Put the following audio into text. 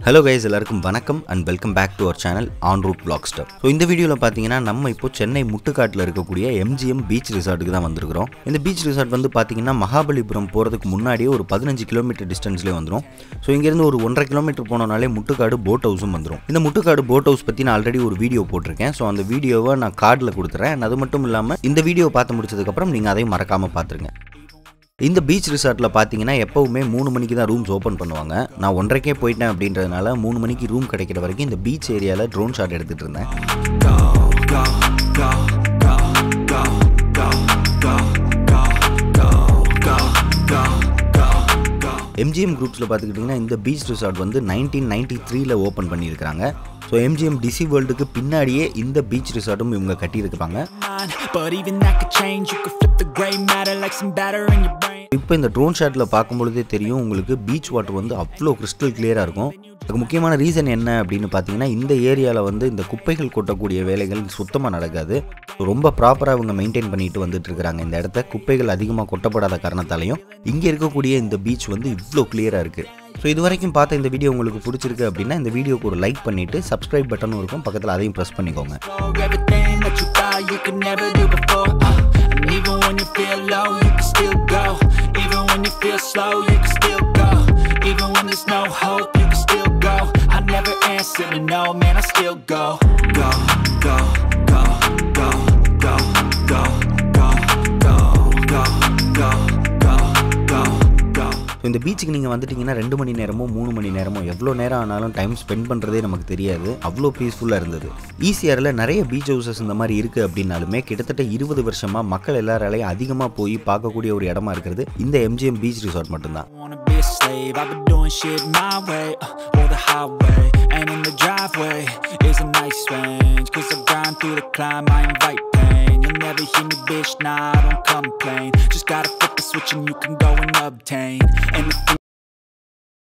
Hello guys எல்லாருக்கும் வணக்கம் and welcome back to our channel on root block stuff so இந்த வீடியோவில் பார்த்தீங்கன்னா நம்ம இப்போ சென்னை முட்டுக்காட்டில் இருக்கக்கூடிய எம்ஜிஎம் பீச் ரிசார்ட்டுக்கு தான் வந்திருக்கிறோம் இந்த பீச் ரிசார்ட் வந்து பார்த்தீங்கன்னா மகாபலிபுரம் போகிறதுக்கு முன்னாடியே ஒரு பதினஞ்சு கிலோமீட்டர் டிஸ்டன்ஸ்லேயே வந்துடும் ஸோ இங்கேருந்து ஒரு ஒன்றரை கிலோமீட்டர் போனோனாலே முட்டுக்காடு போட் ஹவுஸும் வந்துடும் இந்த முட்டுக்காடு போட் ஹவுஸ் பற்றி நான் ஆல்ரெடி ஒரு வீடியோ போட்டிருக்கேன் ஸோ அந்த வீடியோவை நான் கார்டில் கொடுத்துறேன் And அது மட்டும் இல்லாமல் இந்த வீடியோ பார்த்து முடிச்சதுக்கப்புறம் நீங்கள் அதையும் மறக்காமல் பார்த்துருங்க இந்த பீச் ரிசார்ட்டில் பார்த்தீங்கன்னா எப்போவுமே மூணு மணிக்கு தான் ரூம்ஸ் ஓப்பன் பண்ணுவாங்க நான் ஒன்றரைக்கே போயிட்டேன் அப்படின்றதுனால மூணு மணிக்கு ரூம் கிடைக்கிற வரைக்கும் இந்த பீச் ஏரியாவில் ட்ரோன் ஷாட் எடுத்துகிட்டு இருந்தேன் எம்ஜிஎம் குரூப்ஸில் பார்த்துக்கிட்டிங்கன்னா இந்த பீச் ரிசார்ட் வந்து நைன்டீன் நைன்டி த்ரீல ஓப்பன் பண்ணியிருக்காங்க ஸோ எம்ஜிஎம் டிசி வேர்ல்டுக்கு பின்னாடியே இந்த பீச் ரிசார்ட்டும் இவங்க கட்டியிருக்காங்க mind. But even that could change. You could flip the gray matter like some batter in your brain. இப்போ இந்த ட்ரோன் ஷாட்டில் பார்க்கும்பொழுதே தெரியும் உங்களுக்கு பீச் வாட்டர் வந்து அவ்வளோ கிறிஸ்டல் கிளியராக இருக்கும் அதுக்கு முக்கியமான ரீசன் என்ன அப்படின்னு பார்த்தீங்கன்னா இந்த ஏரியாவில் வந்து இந்த குப்பைகள் கொட்டக்கூடிய வேலைகள் சுத்தமாக நடக்காது ரொம்ப ப்ராப்பராக அவங்க மெயின்டைன் பண்ணிட்டு வந்துட்டு இருக்கிறாங்க இந்த இடத்த குப்பைகள் அதிகமாக கொட்டப்படாத காரணத்தாலையும் இங்கே இருக்கக்கூடிய இந்த பீச் வந்து இவ்வளோ கிளியராக இருக்குது ஸோ இது வரைக்கும் பார்த்த இந்த வீடியோ உங்களுக்கு பிடிச்சிருக்கு அப்படின்னா இந்த வீடியோக்கு ஒரு லைக் பண்ணிவிட்டு சப்ஸ்கிரைப் பட்டனும் இருக்கும் பக்கத்தில் அதையும் ப்ரெஸ் பண்ணிக்கோங்க For everything that you thought you could never do before. Uh, and even when you feel low, you can still go. Even when you feel slow, you can still go. Even when there's no hope, you can still go. I never answer to no, man, I still go. Go, go, go, go, go, go, go, go, go, go, go, go, go. So இந்த பீச்சுக்கு நீங்கள் வந்துட்டீங்கன்னா ரெண்டு மணி நேரமோ மூணு மணி நேரமோ எவ்வளோ நேரம் ஆனாலும் டைம் ஸ்பெண்ட் பண்ணுறதே நமக்கு தெரியாது அவ்வளோ பீஸ்ஃபுல்லாக இருந்தது ஈசிஆரில் நிறைய பீச் ஹவுசஸ் இந்த மாதிரி இருக்குது அப்படின்னாலுமே கிட்டத்தட்ட இருபது வருஷமாக மக்கள் எல்லாராலையும் அதிகமாக போய் பார்க்கக்கூடிய ஒரு இடமா இருக்கிறது இந்த எம்ஜிஎம் பீச் ரிசார்ட் மட்டும்தான் I wanna be a slave. I've been doing shit my way, uh, or the highway. And in the driveway is a nice range. Cause I grind through the climb, I invite pain. You'll never hear me, bitch, nah, I don't complain. Just gotta flip the switch and you can go and obtain anything.